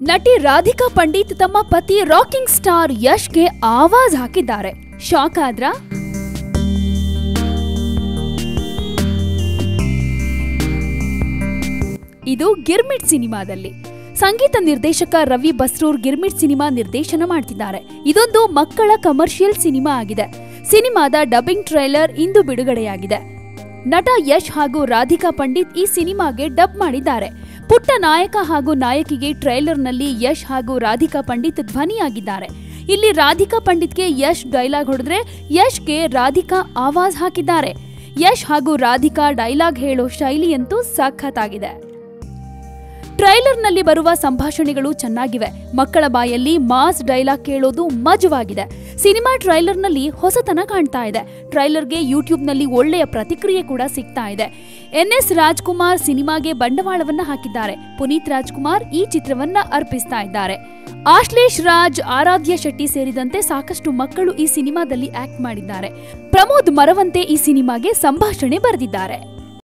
ನಟಿ ರಾಧಿಕಾ ಪಂಡಿತ್ ತಮ್ಮ ಪತಿ ರಾಕಿಂಗ್ ಸ್ಟಾರ್ ಯಶ್ಗೆ ಆವಾಜ್ ಹಾಕಿದ್ದಾರೆ ಶಾಕ್ ಆದ್ರ ಇದು ಗಿರ್ಮಿಟ್ ಸಿನಿಮಾದಲ್ಲಿ ಸಂಗೀತ ನಿರ್ದೇಶಕ ರವಿ ಬಸ್ರೂರ್ ಗಿರ್ಮಿಟ್ ಸಿನಿಮಾ ನಿರ್ದೇಶನ ಮಾಡ್ತಿದ್ದಾರೆ ಇದೊಂದು ಮಕ್ಕಳ ಕಮರ್ಷಿಯಲ್ ಸಿನಿಮಾ ಆಗಿದೆ ಸಿನಿಮಾದ ಡಬ್ಬಿಂಗ್ ಟ್ರೈಲರ್ ಇಂದು ಬಿಡುಗಡೆಯಾಗಿದೆ ನಟ ಯಶ್ ಹಾಗೂ ರಾಧಿಕಾ ಪಂಡಿತ್ ಈ ಸಿನಿಮಾಗೆ ಡಬ್ ಮಾಡಿದ್ದಾರೆ ಪುಟ್ಟ ನಾಯಕ ಹಾಗೂ ನಾಯಕಿಗೆ ಟ್ರೈಲರ್ನಲ್ಲಿ ಯಶ್ ಹಾಗೂ ರಾಧಿಕಾ ಪಂಡಿತ್ ಧ್ವನಿಯಾಗಿದ್ದಾರೆ ಇಲ್ಲಿ ರಾಧಿಕಾ ಪಂಡಿತ್ಗೆ ಯಶ್ ಡೈಲಾಗ್ ಹೊಡೆದ್ರೆ ಯಶ್ಗೆ ರಾಧಿಕಾ ಆವಾಜ್ ಹಾಕಿದ್ದಾರೆ ಯಶ್ ಹಾಗೂ ರಾಧಿಕಾ ಡೈಲಾಗ್ ಹೇಳೋ ಶೈಲಿಯಂತೂ ಸಖತ್ತಾಗಿದೆ ಟ್ರೈಲರ್ನಲ್ಲಿ ಬರುವ ಸಂಭಾಷಣೆಗಳು ಚೆನ್ನಾಗಿವೆ ಮಕ್ಕಳ ಬಾಯಲ್ಲಿ ಮಾಸ್ ಡೈಲಾಗ್ ಕೇಳೋದು ಮಜವಾಗಿದೆ ಸಿನಿಮಾ ಟ್ರೈಲರ್ನಲ್ಲಿ ಹೊಸತನ ಕಾಣ್ತಾ ಇದೆ ಟ್ರೈಲರ್ಗೆ ಯೂಟ್ಯೂಬ್ನಲ್ಲಿ ಒಳ್ಳೆಯ ಪ್ರತಿಕ್ರಿಯೆ ಕೂಡ ಸಿಗ್ತಾ ಇದೆ ಎನ್ ಎಸ್ ರಾಜ್ಕುಮಾರ್ ಸಿನಿಮಾಗೆ ಬಂಡವಾಳವನ್ನ ಹಾಕಿದ್ದಾರೆ ಪುನೀತ್ ರಾಜ್ಕುಮಾರ್ ಈ ಚಿತ್ರವನ್ನ ಅರ್ಪಿಸ್ತಾ ಇದ್ದಾರೆ ಆಶ್ಲೇಷ್ ರಾಜ್ ಆರಾಧ್ಯ ಶೆಟ್ಟಿ ಸೇರಿದಂತೆ ಸಾಕಷ್ಟು ಮಕ್ಕಳು ಈ ಸಿನಿಮಾದಲ್ಲಿ ಆಕ್ಟ್ ಮಾಡಿದ್ದಾರೆ ಪ್ರಮೋದ್ ಮರವಂತೆ ಈ ಸಿನಿಮಾಗೆ ಸಂಭಾಷಣೆ ಬರೆದಿದ್ದಾರೆ